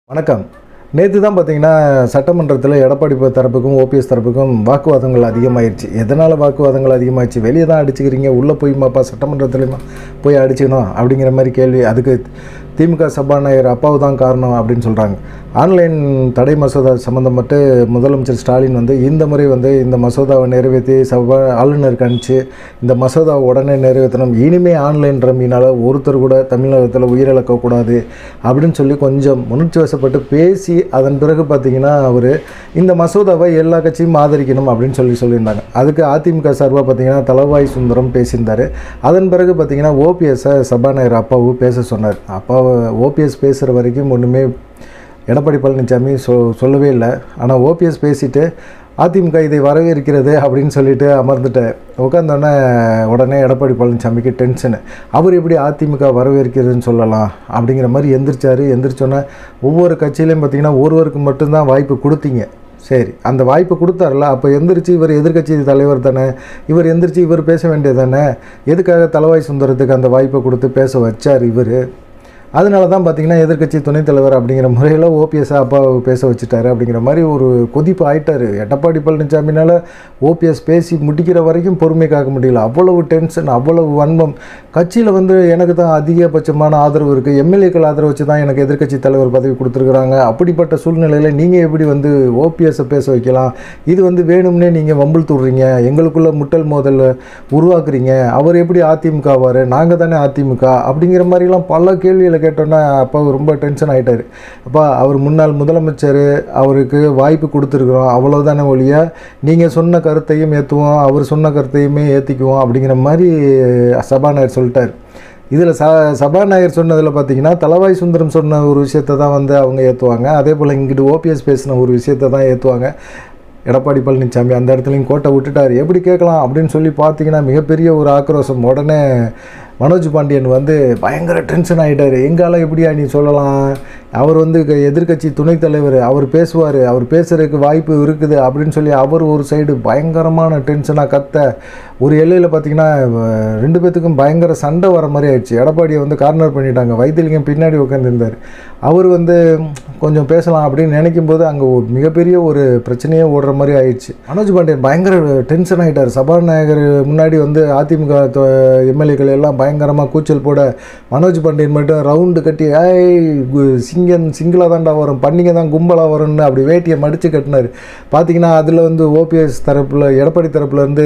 வணக்கம் நேற்று தான் பார்த்தீங்கன்னா சட்டமன்றத்தில் எடப்பாடி ப- தரப்புக்கும் ஓபிஎஸ் தரப்புக்கும் வாக்குவாதங்கள் அதிகமாயிருச்சு எதனால் வாக்குவாதங்கள் அதிகமாகிடுச்சு வெளியே தான் அடிச்சுக்கிறீங்க உள்ளே போய்மாப்பா சட்டமன்றத்துலையுமா போய் அடிச்சுக்கணும் அப்படிங்கிற மாதிரி கேள்வி அதுக்கு திமுக சபாநாயகர் அப்பாவு தான் காரணம் அப்படின்னு சொல்கிறாங்க ஆன்லைன் தடை மசோதா சம்மந்தப்பட்டு முதலமைச்சர் ஸ்டாலின் வந்து இந்த முறை வந்து இந்த மசோதாவை நிறைவேற்றி சபா ஆளுநருக்கு அனுப்பிச்சு இந்த மசோதாவை உடனே நிறைவேற்றணும் இனிமே ஆன்லைன் ரம்மினால் ஒருத்தர் கூட தமிழகத்தில் உயிரிழக்கக்கூடாது அப்படின்னு சொல்லி கொஞ்சம் உணர்ச்சி வசப்பட்டு பேசி அதன் பிறகு பார்த்தீங்கன்னா அவர் இந்த மசோதாவை எல்லா கட்சியும் ஆதரிக்கணும் அப்படின்னு சொல்லி சொல்லியிருந்தாங்க அதுக்கு அதிமுக சார்பாக பார்த்தீங்கன்னா தலவாய் சுந்தரம் பேசியிருந்தார் அதன் பிறகு பார்த்தீங்கன்னா ஓபிஎஸ்ஸை சபாநாயகர் அப்பாவு பேச சொன்னார் அப்பாவை ஓபிஎஸ் பேசுகிற வரைக்கும் ஒன்றுமே எடப்பாடி பழனிசாமி சொ சொல்லவே இல்லை ஆனால் ஓபிஎஸ் பேசிட்டு அதிமுக இதை வரவேற்கிறது அப்படின்னு சொல்லிட்டு அமர்ந்துட்டார் உட்காந்தோடனே உடனே எடப்பாடி பழனிசாமிக்கு டென்ஷனு அவர் எப்படி அதிமுக வரவேற்கிறதுன்னு சொல்லலாம் அப்படிங்கிற மாதிரி எந்திரிச்சாரு எந்திரிச்சோன்னே ஒவ்வொரு கட்சியிலையும் பார்த்தீங்கன்னா ஒருவருக்கு மட்டும்தான் வாய்ப்பு கொடுத்தீங்க சரி அந்த வாய்ப்பு கொடுத்தாருல அப்போ எந்திரிச்சு இவர் எதிர்க்கட்சி தலைவர் தானே இவர் எந்திரிச்சு இவர் பேச வேண்டியது தானே எதுக்காக தலவாய் சுந்தரத்துக்கு அந்த வாய்ப்பை கொடுத்து பேச வச்சார் இவர் அதனால தான் பார்த்தீங்கன்னா எதிர்க்கட்சி துணைத் தலைவர் அப்படிங்கிற முறையில் ஓபிஎஸ் அப்பா பேச வச்சுட்டாரு அப்படிங்கிற மாதிரி ஒரு கொதிப்பு ஆயிட்டாரு எடப்பாடி பழனிசாமினால ஓபிஎஸ் பேசி முடிக்கிற வரைக்கும் பொறுமை காக்க முடியல அவ்வளவு டென்ஷன் அவ்வளவு வன்மம் கட்சியில் வந்து எனக்கு தான் அதிகபட்சமான ஆதரவு இருக்குது எம்எல்ஏக்கள் ஆதரவு வச்சு தான் எனக்கு எதிர்க்கட்சி தலைவர் பதவி கொடுத்துருக்குறாங்க அப்படிப்பட்ட சூழ்நிலையில் நீங்கள் எப்படி வந்து ஓபிஎஸ்ஸை பேச வைக்கலாம் இது வந்து வேணும்னே நீங்கள் வம்பிள் தூடுறீங்க எங்களுக்குள்ள முட்டல் மோதல் உருவாக்குறீங்க அவர் எப்படி அதிமுக ஆவார் நாங்கள் தானே அதிமுக அப்படிங்கிற மாதிரிலாம் பல கேள்விகளை கேட்டோன்னா அப்பா ரொம்ப டென்ஷன் ஆகிட்டார் அப்பா அவர் முன்னாள் முதலமைச்சர் அவருக்கு வாய்ப்பு கொடுத்துருக்குறோம் அவ்வளோதானே ஒழிய நீங்கள் சொன்ன கருத்தையும் ஏற்றுவோம் அவர் சொன்ன கருத்தையுமே ஏற்றிக்குவோம் அப்படிங்கிற மாதிரி சபாநாயகர் சொல்லிட்டார் இதில் ச சபாநாயகர் சொன்னதில் பார்த்தீங்கன்னா தலவாய் சுந்தரம் சொன்ன ஒரு விஷயத்தை தான் வந்து அவங்க ஏற்றுவாங்க அதே போல் இங்கிட்டு ஓபிஎஸ் பேசின ஒரு விஷயத்தை தான் ஏற்றுவாங்க எடப்பாடி பழனிசாமி அந்த இடத்துலையும் கோட்டை விட்டுட்டார் எப்படி கேட்கலாம் அப்படின்னு சொல்லி பார்த்தீங்கன்னா மிகப்பெரிய ஒரு ஆக்ரோஷம் உடனே மனோஜ் பாண்டியன் வந்து பயங்கர டென்ஷன் ஆகிட்டார் எங்கால எப்படியா நீ சொல்லலாம் அவர் வந்து க- எதிர்க்கட்சி துணைத் தலைவர் அவர் பேசுவார் அவர் பேசுறதுக்கு வாய்ப்பு இருக்குது அப்படின்னு சொல்லி அவர் ஒரு சைடு பயங்கரமான டென்ஷனாக கத்த ஒரு எல்லையில் பார்த்தீங்கன்னா அஹ், ரெண்டு பேத்துக்கும் பயங்கர சண்டை வர மாதிரி ஆயிடுச்சு எடப்பாடியை வந்து கார்னர் பண்ணிட்டாங்க வைத்திலிங்கம் பின்னாடி உட்காந்துருந்தார் அவர் வந்து ம், கொஞ்சம் பேசலாம் அப்படின்னு நினைக்கும் போது அங்கே மிகப்பெரிய ஒரு பிரச்சனையே ஓடுற மாதிரி ஆயிடுச்சு மனோஜ் பாண்டியன் பயங்கர டென்ஷன் ஆகிட்டார் சபாநாயகர் முன்னாடி வந்து அதிமுக எம்எல்ஏக்கள் எல்லாம் பயங்கரமாக கூச்சல் போட மனோஜ் பாண்டியன் மட்டும் ரவுண்டு கட்டி ஏய் கு- சிங்கம் சிங்கிளாக தான்டா வரும் பண்ணிங்க தான் கும்பலாக வரும்னு அப்படி வேட்டியை மடித்து கட்டினார் பார்த்தீங்கன்னா அதில் வந்து ஓபிஎஸ் தரப்பில் எடப்பாடி தரப்புல இருந்து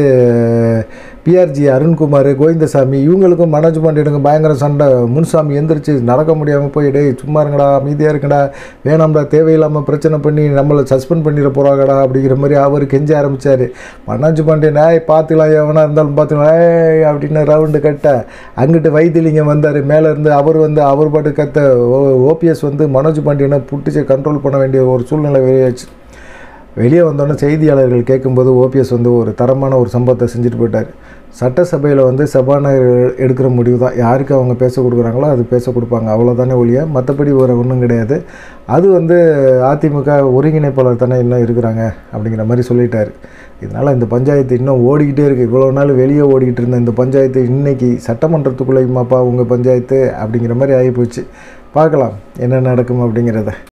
பிஆர்ஜி அருண்குமார் கோவிந்தசாமி இவங்களுக்கும் மனோஜ் பாண்டியனுக்கும் பயங்கர சண்டை முன்சாமி எந்திரிச்சு நடக்க முடியாமல் போய் டேய் சும்மா இருங்கடா அமைதியாக இருக்கடா வேணாம்டா தேவையில்லாமல் பிரச்சனை பண்ணி நம்மளை சஸ்பெண்ட் பண்ணிட போகிறாங்கடா அப்படிங்கிற மாதிரி அவர் கெஞ்ச ஆரம்பித்தார் மனோஜ் பாண்டியன் ஏய் பார்த்துக்கலாம் எவனா இருந்தாலும் பார்த்துக்கலாம் ஏய் அப்படின்னு ரவுண்டு கட்ட அங்கிட்டு வைத்திலிங்கம் வந்தார் மேலே இருந்து அவர் வந்து அவர் பாட்டு கத்த ஓபிஎஸ் வந்து மனோஜ் பாண்டியனை புட்டிச்சு கண்ட்ரோல் பண்ண வேண்டிய ஒரு சூழ்நிலை வெளியாச்சு வெளியே வந்தோடனே செய்தியாளர்கள் கேட்கும்போது ஓபிஎஸ் வந்து ஒரு தரமான ஒரு சம்பவத்தை செஞ்சுட்டு போயிட்டார் சட்டசபையில் வந்து சபாநாயகர் எடுக்கிற முடிவு தான் யாருக்கு அவங்க பேச கொடுக்குறாங்களோ அது பேச கொடுப்பாங்க அவ்வளோதானே ஒழிய மற்றபடி ஒரு ஒன்றும் கிடையாது அது வந்து அதிமுக ஒருங்கிணைப்பாளர் தானே இன்னும் இருக்கிறாங்க அப்படிங்கிற மாதிரி சொல்லிட்டார் இதனால் இந்த பஞ்சாயத்து இன்னும் ஓடிக்கிட்டே இருக்குது இவ்வளோ நாள் வெளியே ஓடிக்கிட்டு இருந்த இந்த பஞ்சாயத்து இன்னைக்கு சட்டமன்றத்துக்குள்ளேயுமாப்பா உங்கள் பஞ்சாயத்து அப்படிங்கிற மாதிரி ஆகிப்போச்சு பார்க்கலாம் என்ன நடக்கும் அப்படிங்கிறத